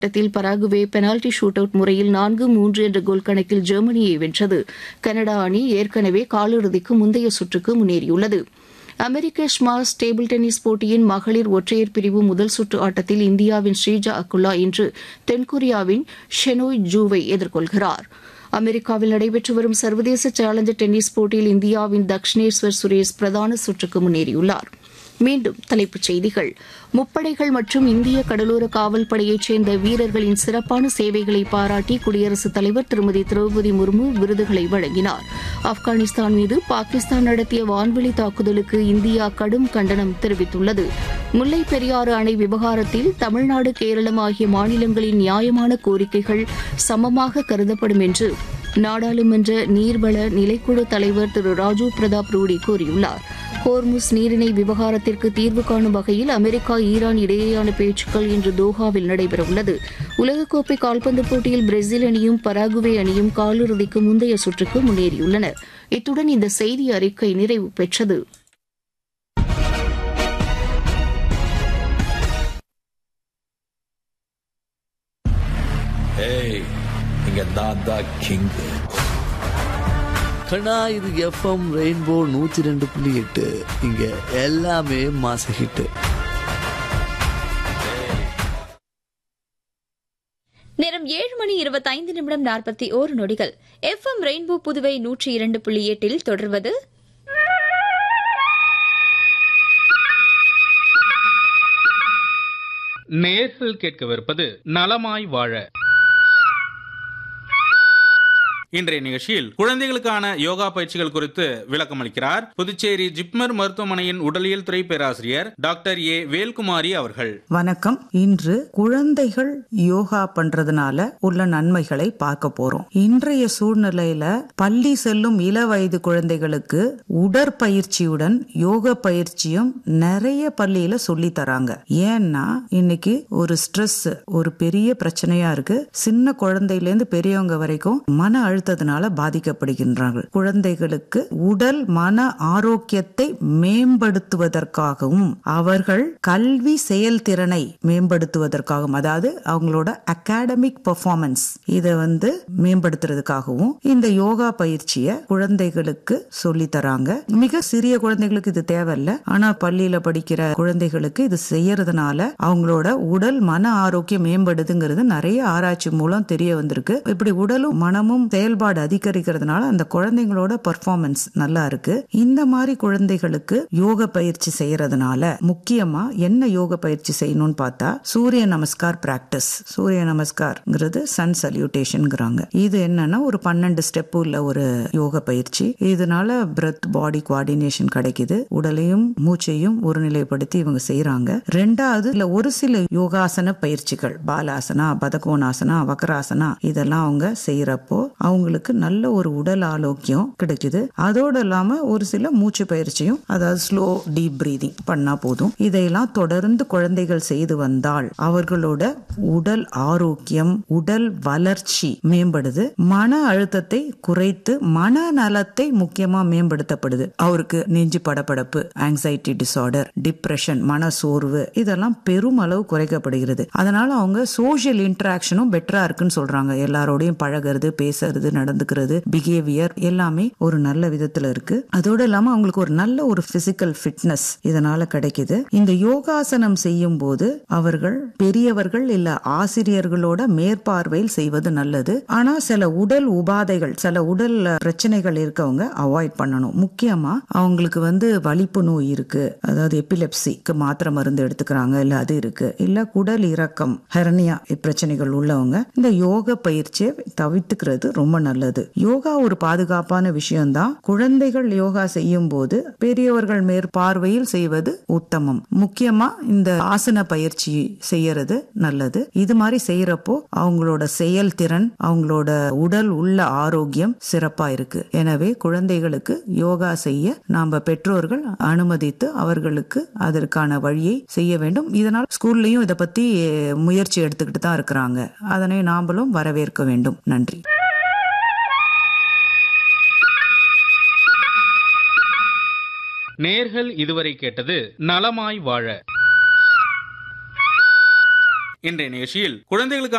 ஆட்டத்தில் Paraguay penalty shoot out முறையில் நான்கு மூன்று என்ற கோல் கணக்கில் ஜெர்மனியை வென்றது கனடா அணி ஏற்கனவே காலிறுதிக்கு முந்தைய சுற்றுக்கு முன்னேறியுள்ளது அமெரிக்க ஸ்மாஷ் டேபிள் டென்னிஸ் போட்டியின் மகளிர் ஒற்றையர் பிரிவு முதல் சுற்று ஆட்டத்தில் இந்தியாவின் ஸ்ரீஜா அக்குல்லா இன்று தென்கொரியாவின் ஷெனோய் ஜூவை எதிர்கொள்கிறார் அமெரிக்காவில் நடைபெற்று வரும் சர்வதேச சேலஞ்சர் டென்னிஸ் போட்டியில் இந்தியாவின் தக்ஷினேஸ்வர் சுரேஷ் பிரதான சுற்றுக்கு முன்னேறியுள்ளார் மீண்டும் தலைப்புச் செய்திகள் முப்படைகள் மற்றும் இந்திய கடலோர காவல் படையைச் சேர்ந்த வீரர்களின் சிறப்பான சேவைகளை பாராட்டி குடியரசுத் தலைவர் திருமதி திரௌபதி முர்மு விருதுகளை வழங்கினார் ஆப்கானிஸ்தான் மீது பாகிஸ்தான் நடத்திய வான்வெளி தாக்குதலுக்கு இந்தியா கடும் கண்டனம் தெரிவித்துள்ளது முல்லைப் பெரியாறு அணை விவகாரத்தில் தமிழ்நாடு கேரளம் ஆகிய மாநிலங்களின் நியாயமான கோரிக்கைகள் சமமாக கருதப்படும் என்று நாடாளுமன்ற நீர்வள நிலைக்குழு தலைவர் திரு ராஜீவ் பிரதாப் ரூடி கூறியுள்ளார் ஹோர்முஸ் நீரிணை விவகாரத்திற்கு தீர்வு காணும் வகையில் அமெரிக்கா ஈரான் இடையேயான பேச்சுக்கள் இன்று தோஹாவில் நடைபெறவுள்ளது உலகக்கோப்பை கால்பந்து போட்டியில் பிரேசில் அணியும் பராகுவே அணியும் காலிறுதிக்கு முந்தைய சுற்றுக்கு முன்னேறியுள்ளன இத்துடன் இந்த செய்தி அறிக்கை நிறைவு பெற்றது ஏய் இங்க நான் தான் கிங் கண்ணா இது எஃப்எம் ரெயின்போ நூத்தி ரெண்டு புள்ளி எட்டு இங்க எல்லாமே மாச ஹிட்டு நேரம் ஏழு மணி இருபத்தைந்து நிமிடம் நாற்பத்தி ஓரு நொடிகள் எஃப்எம் ரெயின்போ புதுவை நூற்றி இரண்டு புள்ளி எட்டில் தொடர்வது நேர்கள் கேட்கவிருப்பது நலமாய் வாழ இன்றைய நிகழ்ச்சியில் குழந்தைகளுக்கான யோகா பயிற்சிகள் குறித்து விளக்கம் அளிக்கிறார் புதுச்சேரி ஜிப்மர் மருத்துவமனையின் உடலியல் துறை பேராசிரியர் டாக்டர் ஏ வேல்குமாரி அவர்கள் வணக்கம் இன்று குழந்தைகள் யோகா பண்றதுனால உள்ள நன்மைகளை பார்க்க போறோம் இன்றைய சூழ்நிலையில பள்ளி செல்லும் இள வயது குழந்தைகளுக்கு உடற்பயிற்சியுடன் யோக பயிற்சியும் நிறைய பள்ளியில சொல்லி தராங்க ஏன்னா இன்னைக்கு ஒரு ஸ்ட்ரெஸ் ஒரு பெரிய பிரச்சனையா இருக்கு சின்ன குழந்தையில இருந்து பெரியவங்க வரைக்கும் மன அழுத்தத்தினால பாதிக்கப்படுகின்றார்கள் குழந்தைகளுக்கு உடல் மன ஆரோக்கியத்தை மேம்படுத்துவதற்காகவும் அவர்கள் கல்வி செயல்திறனை மேம்படுத்துவதற்காகவும் அதாவது அவங்களோட அகாடமிக் பெர்ஃபார்மன்ஸ் இதை வந்து மேம்படுத்துறதுக்காகவும் இந்த யோகா பயிற்சியை குழந்தைகளுக்கு சொல்லி தராங்க மிக சிறிய குழந்தைகளுக்கு இது தேவையில்ல ஆனா பள்ளியில படிக்கிற குழந்தைகளுக்கு இது செய்யறதுனால அவங்களோட உடல் மன ஆரோக்கியம் மேம்படுதுங்கிறது நிறைய ஆராய்ச்சி மூலம் தெரிய வந்திருக்கு இப்படி உடலும் மனமும் செயல்பாடு அதிகரிக்கிறதுனால அந்த குழந்தைங்களோட பர்ஃபார்மன்ஸ் நல்லா இருக்கு இந்த மாதிரி குழந்தைகளுக்கு யோக பயிற்சி செய்யறதுனால முக்கியமா என்ன யோக பயிற்சி செய்யணும்னு பார்த்தா சூரிய நமஸ்கார் பிராக்டிஸ் சூரிய நமஸ்கார்ங்கிறது சன் சல்யூட்டேஷன்ங்கிறாங்க இது என்னன்னா ஒரு பன்னெண்டு ஸ்டெப் உள்ள ஒரு யோக பயிற்சி இதனால பிரெத் பாடி கோஆர்டினேஷன் கிடைக்குது உடலையும் மூச்சையும் ஒருநிலைப்படுத்தி இவங்க செய்யறாங்க ரெண்டாவது இல்ல ஒரு சில யோகாசன பயிற்சிகள் பாலாசனா பதகோணாசனா வக்கராசனா இதெல்லாம் அவங்க செய்யறப்போ அவங்களுக்கு நல்ல ஒரு உடல் ஆரோக்கியம் கிடைக்குது அதோடு இல்லாம ஒரு சில மூச்சு பயிற்சியும் அதாவது ஸ்லோ டீப் பிரீதிங் பண்ணா போதும் இதையெல்லாம் தொடர்ந்து குழந்தைகள் செய்து வந்தால் அவர்களோட உடல் ஆரோக்கியம் உடல் வளர்ச்சி மேம்படுது மன அழுத்தத்தை குறைத்து மன நலத்தை முக்கியமா மேம்படுத்தப்படுது அவருக்கு நெஞ்சு படபடப்பு ஆங்ஸைட்டி டிசார்டர் டிப்ரெஷன் மன சோர்வு இதெல்லாம் பெருமளவு குறைக்கப்படுகிறது அதனால அவங்க சோஷியல் இன்டராக்ஷனும் பெட்டரா இருக்குன்னு சொல்றாங்க எல்லாரோடையும் பழகிறது பேசுறது நடந்துக்கிறது பிஹேவியர் எல்லாமே ஒரு நல்ல விதத்துல இருக்கு அதோட இல்லாம அவங்களுக்கு ஒரு நல்ல ஒரு பிசிக்கல் ஃபிட்னஸ் இதனால கிடைக்குது இந்த யோகாசனம் செய்யும் போது அவர்கள் பெரியவர்கள் இல்ல ஆசிரியர்களோட மேற்பார்வையில் செய்வது நல்லது ஆனா சில உடல் உபாதைகள் சில உடல் பிரச்சனைகள் இருக்கவங்க அவாய்ட் பண்ணணும் முக்கியமா அவங்களுக்கு வந்து வலிப்பு நோய் இருக்கு அதாவது எபிலெப்சிக்கு மாத்திரை மருந்து எடுத்துக்கிறாங்க இல்ல அது இருக்கு இல்ல குடல் இறக்கம் ஹெரனியா பிரச்சனைகள் உள்ளவங்க இந்த யோக பயிற்சியை தவிர்த்துக்கிறது ரொம்ப நல்லது யோகா ஒரு பாதுகாப்பான விஷயம்தான் குழந்தைகள் யோகா செய்யும் போது பெரியவர்கள் மேற்பார்வையில் செய்வது உத்தமம் முக்கியமா இந்த ஆசன பயிற்சி செய்யறது நல்லது இது மாதிரி செய்யறப்போ அவங்களோட செயல்திறன் அவங்களோட உடல் உள்ள ஆரோக்கியம் சிறப்பா இருக்கு எனவே குழந்தைகளுக்கு யோகா செய்ய நாம பெற்றோர்கள் அனுமதித்து அவர்களுக்கு அதற்கான வழியை செய்ய வேண்டும் இதனால் ஸ்கூல்லையும் இதை பத்தி முயற்சி எடுத்துக்கிட்டு தான் இருக்கிறாங்க அதனை நாமளும் வரவேற்க வேண்டும் நன்றி நேர்கள் இதுவரை கேட்டது நலமாய் வாழ இன்றைய நிகழ்ச்சியில் குழந்தைகளுக்கு